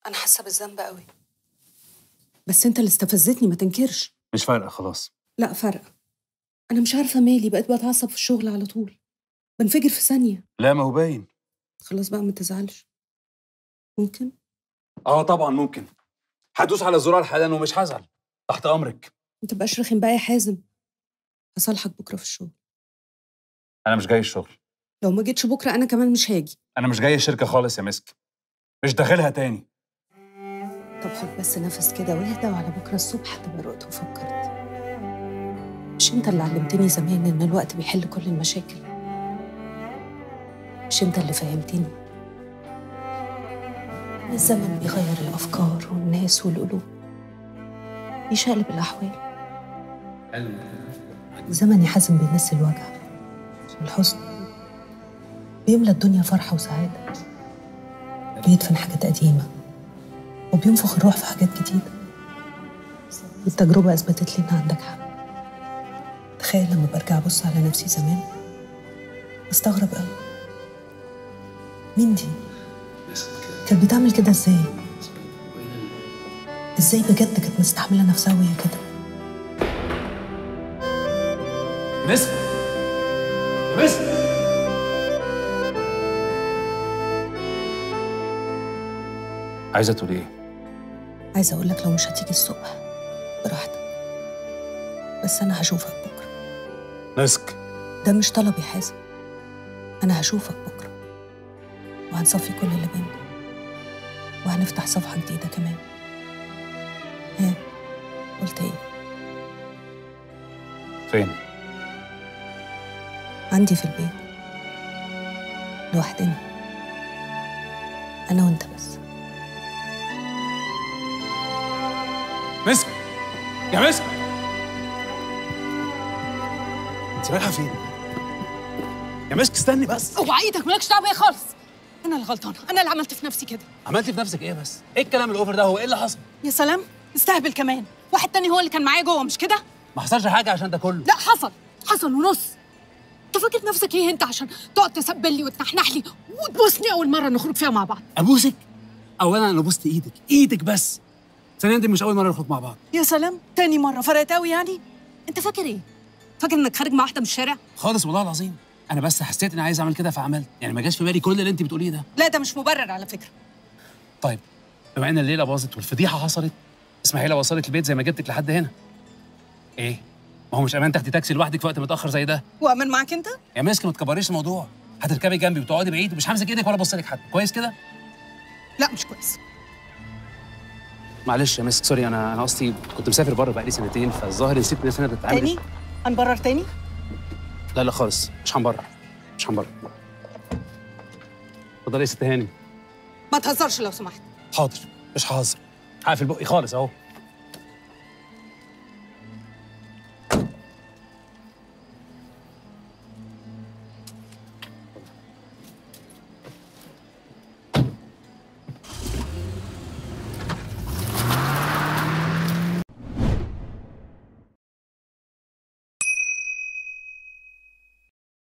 انا حاسه بالذنب قوي بس انت اللي استفزتني ما تنكرش مش فارقه خلاص لا فرق انا مش عارفه مالي بقيت بتعصب في الشغل على طول بنفجر في ثانيه لا ما هو باين خلاص بقى ما تزعلش ممكن اه طبعا ممكن هدوس على الزرار حالا ومش هزعل تحت امرك ما تبقاش رخم بقى يا حازم هصالحك بكره في الشغل انا مش جاي الشغل لو ما جيتش بكره انا كمان مش هاجي انا مش جاي الشركه خالص يا مسك مش داخلها تاني طب خد بس نفس كده واهدى وعلى بكره الصبح هتبقى رقت وفكرت مش انت اللي علمتني زمان ان الوقت بيحل كل المشاكل مش انت اللي فهمتني إن الزمن بيغير الافكار والناس والقلوب بيشقلب الاحوال الزمن يا حازم بينسي الوجع والحزن بيملى الدنيا فرحه وسعاده بيدفن حاجات قديمه وبينفخ الروح في حاجات جديدة والتجربة أثبتت لي إن عندك حق تخيل لما برجع أبص على نفسي زمان بستغرب قوي مين دي؟ كانت بتعمل كده ازاي؟ ازاي بجد كانت مستحملة نفسها وهي كده؟ مسك يا مسك عايزه تقولي ايه عايزة أقول لك لو مش هتيجي الصبح براحتك بس أنا هشوفك بكرة مسك ده مش طلب يا حازم أنا هشوفك بكرة وهنصفي كل اللي بينا وهنفتح صفحة جديدة كمان ها قلت إيه؟ فين عندي في البيت لوحدنا أنا وأنت بس مسك يا مسك انت رايحه فين يا مسك استني بس اوعى ايدك مالكش دعوه بيا خالص انا اللي غلطانه انا اللي عملت في نفسي كده عملتي في نفسك ايه بس ايه الكلام الاوفر ده هو ايه اللي حصل يا سلام استهبل كمان واحد تاني هو اللي كان معايا جوه مش كده ما حصلش حاجه عشان ده كله لا حصل حصل ونص انت فاكر نفسك ايه انت عشان تقعد تسبل لي وتنحنح لي وتبوسني اول مره نخرج فيها مع بعض ابوسك اولا انا بوست ايدك ايدك بس ثانيا دي مش اول مره نخرج مع بعض يا سلام تاني مره فرقت قوي يعني انت فاكر ايه فاكر انك خارج مع واحده من الشارع خالص والله العظيم انا بس حسيت اني عايز اعمل كده فعملت يعني ما جاش في بالي كل اللي انت بتقوليه ده لا ده مش مبرر على فكره طيب بما ان الليله باظت والفضيحه حصلت اسماعيله وصلت البيت زي ما جبتك لحد هنا ايه ما هو مش امان تاخدي تاكسي لوحدك في وقت متاخر زي ده وامان معاك انت يا مسك ما تكبريش الموضوع هتركبي جنبي وتقعدي بعيد ومش همسك ايدك ولا ابص لك حتى كويس كده لا مش كويس معلش يا مسك سوري انا انا قصدي كنت مسافر بره بقالي سنتين فالظاهر نسيت الناس هنا بتتعامل تاني هنبرر تاني لا لا خالص مش هنبرر مش هنبرر اتفضلي يا ست هاني ما تهزرش لو سمحت حاضر مش ههزر هقفل بقي خالص اهو